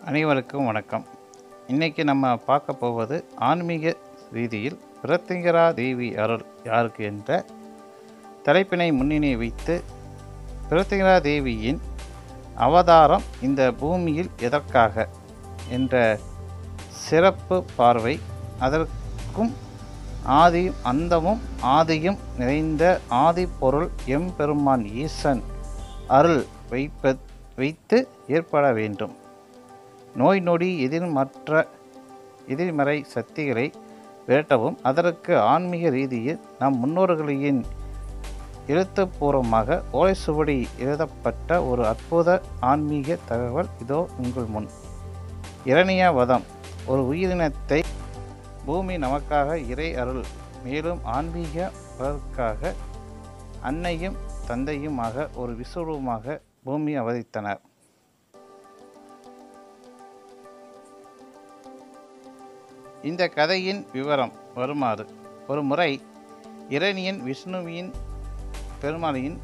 அனைவருக்கும் வணக்கம் இன்னைக்கு நம்ம பார்க்க போவது ஆன்மீக ரீதியில் பிரத்திங்கரா தேவி அருள் யாருக்கு என்ற தலைப்பினை முன்னினை வைத்து பிரத்திங்கரா தேவியின் அவதாரம் இந்த பூமியில் எதற்காக என்ற சிறப்பு பார்வை அதற்கும் ஆதியும் அந்தமும் ஆதியும் நிறைந்த ஆதி பொருள் எம்பெருமான் ஈசன் அருள் வைப்ப வைத்து ஏற்பட வேண்டும் நோய் நொடி எதிர்மற்ற எதிர்மறை சக்திகளை விரட்டவும் அதற்கு ஆன்மீக ரீதியில் நம் முன்னோர்களின் எழுத்துப்பூர்வமாக ஓலை சுவடி எழுதப்பட்ட ஒரு அற்புத ஆன்மீக தகவல் இதோ உங்கள் முன் இரணிய வதம் ஒரு உயிரினத்தை பூமி நமக்காக இறை அருள் மேலும் ஆன்மீக வளர்க்காக அன்னையும் தந்தையுமாக ஒரு விஸ்வரூபமாக பூமி அவதரித்தனர் இந்த கதையின் விவரம் வருமாறு ஒரு முறை இரணியன் விஷ்ணுவின் பெருமாளியின்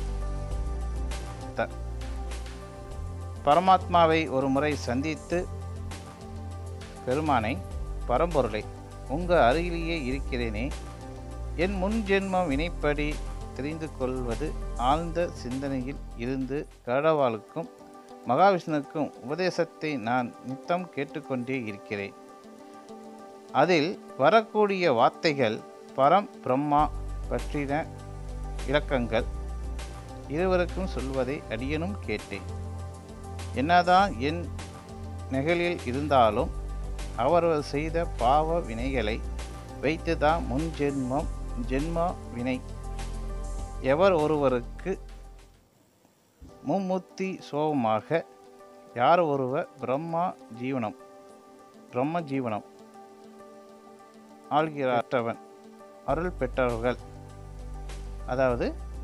த- பரமாத்மாவை ஒரு முறை சந்தித்து பெருமானை பரம்பொருளை உங்க அருகிலேயே இருக்கிறேனே என் முன் ஜென்மம் வினைப்படி தெரிந்து கொள்வது ஆழ்ந்த சிந்தனையில் இருந்து கருடவாளுக்கும் மகாவிஷ்ணுவுக்கும் உபதேசத்தை நான் நித்தம் கேட்டுக்கொண்டே இருக்கிறேன் அதில் வரக்கூடிய வார்த்தைகள் பரம் பிரம்மா பற்றின இலக்கங்கள் இருவருக்கும் சொல்வதை அடியனும் கேட்டேன் என்னதான் என் நெகலில் இருந்தாலும் அவர்கள் செய்த பாவ வினைகளை வைத்துதான் முன் ஜென்மம் ஜென்ம வினை எவர் ஒருவருக்கு மும்மூர்த்தி சோகமாக யார் ஒருவர் பிரம்மா ஜீவனம் பிரம்ம ஜீவனம் ஆள்கிறாற்றவன் அருள் பெற்றவர்கள் அதாவது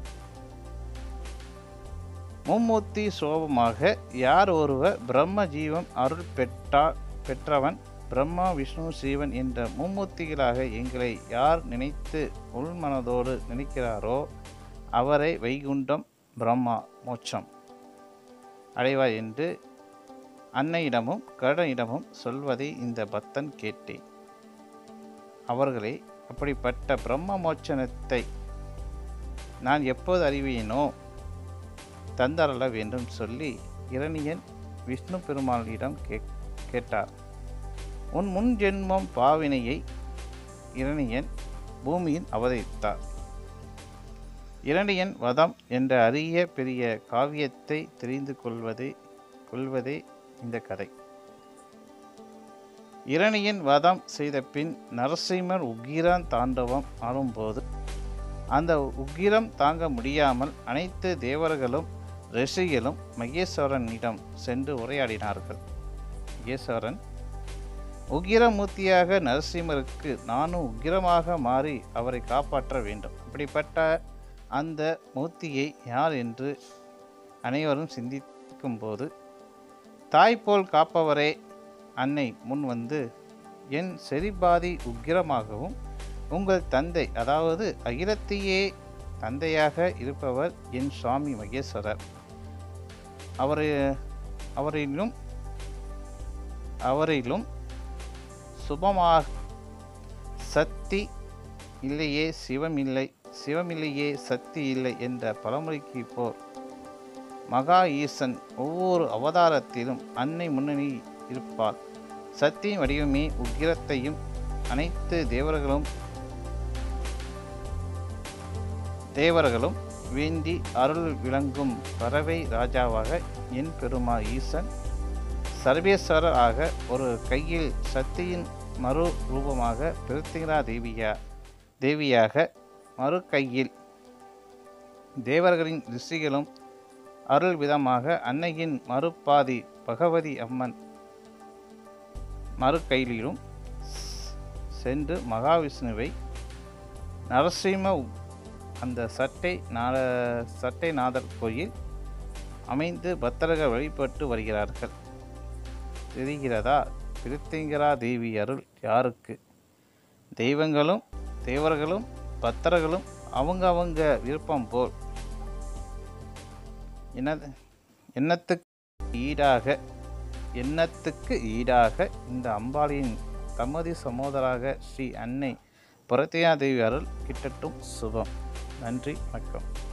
மும்மூர்த்தி சோபமாக யார் ஒருவர் பிரம்ம ஜீவம் அருள் பெற்றா பெற்றவன் பிரம்மா விஷ்ணு சிவன் என்ற மும்மூர்த்திகளாக எங்களை யார் நினைத்து உள்மனதோடு நினைக்கிறாரோ அவரை வைகுண்டம் பிரம்மா மோட்சம் அடைவார் என்று அன்னையிடமும் கருடனிடமும் சொல்வதை இந்த பக்தன் கேட்டேன் அவர்களே அப்படிப்பட்ட பிரம்ம மோட்சணத்தை நான் எப்போது அறிவேனோ தந்தரல வேண்டும் சொல்லி இரணியன் விஷ்ணு பெருமாளிடம் கே கேட்டார் உன் முன் ஜென்மம் பாவினையை இரணியன் பூமியில் அவதரித்தார் இரணியன் வதம் என்ற அரிய பெரிய காவியத்தை தெரிந்து கொள்வதே கொள்வதே இந்த கதை இரணியன் வதம் செய்த பின் நரசிம்மர் உக்கிரான் தாண்டவம் ஆடும்போது அந்த உக்கிரம் தாங்க முடியாமல் அனைத்து தேவர்களும் ரிஷிகளும் மகேஸ்வரனிடம் சென்று உரையாடினார்கள் மகேஸ்வரன் உக்கிரமூர்த்தியாக நரசிம்மருக்கு நானும் உக்கிரமாக மாறி அவரை காப்பாற்ற வேண்டும் அப்படிப்பட்ட அந்த மூர்த்தியை யார் என்று அனைவரும் சிந்திக்கும்போது தாய்போல் காப்பவரே அன்னை முன் வந்து என் செரிபாதி உக்கிரமாகவும் உங்கள் தந்தை அதாவது அகிலத்தையே தந்தையாக இருப்பவர் என் சுவாமி மகேஸ்வரர் அவரை அவரிலும் அவரிலும் சுபமாக சக்தி இல்லையே சிவமில்லை சிவமில்லையே சக்தி இல்லை என்ற பழமொழிக்கு போர் மகா ஈசன் ஒவ்வொரு அவதாரத்திலும் அன்னை முன்னணி இருப்பாள் சக்தியின் வடிவமே உக்கிரத்தையும் அனைத்து தேவர்களும் தேவர்களும் வேண்டி அருள் விளங்கும் பறவை ராஜாவாக என் பெருமா ஈசன் சர்வேஸ்வரர் ஆக ஒரு கையில் சக்தியின் மறு ரூபமாக பிருத்திகரா தேவியா தேவியாக மறு கையில் தேவர்களின் ரிஷிகளும் அருள் விதமாக அன்னையின் மறுபாதி பகவதி அம்மன் மறு கையிலும் சென்று மகாவிஷ்ணுவை நரசிம்ம அந்த சட்டை நாத சட்டை நாதர் கோயில் அமைந்து பக்தர்கள் வழிபட்டு வருகிறார்கள் தெரிகிறதா திருத்திங்கரா தேவி அருள் யாருக்கு தெய்வங்களும் தேவர்களும் பக்தர்களும் அவங்க அவங்க விருப்பம் போல் என்ன எண்ணத்துக்கு ஈடாக எண்ணத்துக்கு ஈடாக இந்த அம்பாளியின் தமதி சமோதராக ஸ்ரீ அன்னை புரத்தியாதேவி அருள் கிட்டட்டும் சுபம் நன்றி வணக்கம்